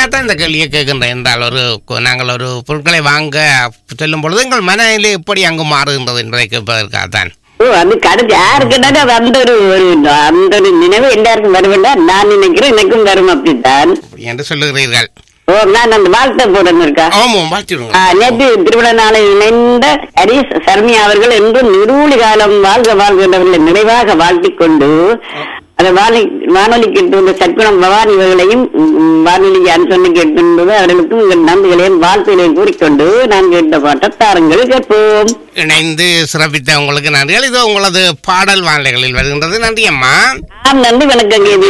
அதுக்காகத்தான் இந்த கேள்வியை கேட்கின்றேன் என்றால் ஒரு கு- நாங்கள் ஒரு பொருட்களை வாங்க செல்லும் பொழுது எங்கள் மனநிலை எப்படி அங்கு மாறுகின்றது என்பதை கேட்பதற்காகத்தான் ஓ அது கடைசி யாருக்குன்னா அது அந்த ஒரு ஒரு அந்த ஒரு நினைவு எல்லாருக்கும் வரும் நான் நினைக்கிறேன் எனக்கும் வரும் அப்படித்தான் அப்படி என்று சொல்லுகிறீர்கள் ஓ நான் அந்த வாழ்த்தை போடணும் இருக்கா ஆமாம் வாழ்த்திடுங்க ஆ, நேற்று திருவிழா நாளில் இணைந்த ஹரிஸ் சர்மியா அவர்கள் என்றும் இருளி காலம் வாழ்க வாழ்க என்றவர்களை நிறைவாக வாழ்த்திக் கொண்டு அந்த வானொலி வானொலி கேட்டு சற்குணம் பவானி இவர்களையும் ம், வானொலி அனுசரணை கேட்கின்றது அவர்களுக்கும் உங்கள் நன்றிகளையும் வாழ்த்துகளையும் கூறிக்கொண்டு நான் கேட்ட பாட்டை தாருங்கள் கேட்போம் இணைந்து சிறப்பித்த உங்களுக்கு நன்றிகள் இது உங்களது பாடல் வானிலைகளில் வருகின்றது நன்றி அம்மா ஆம் நன்றி வணக்கம் கேதி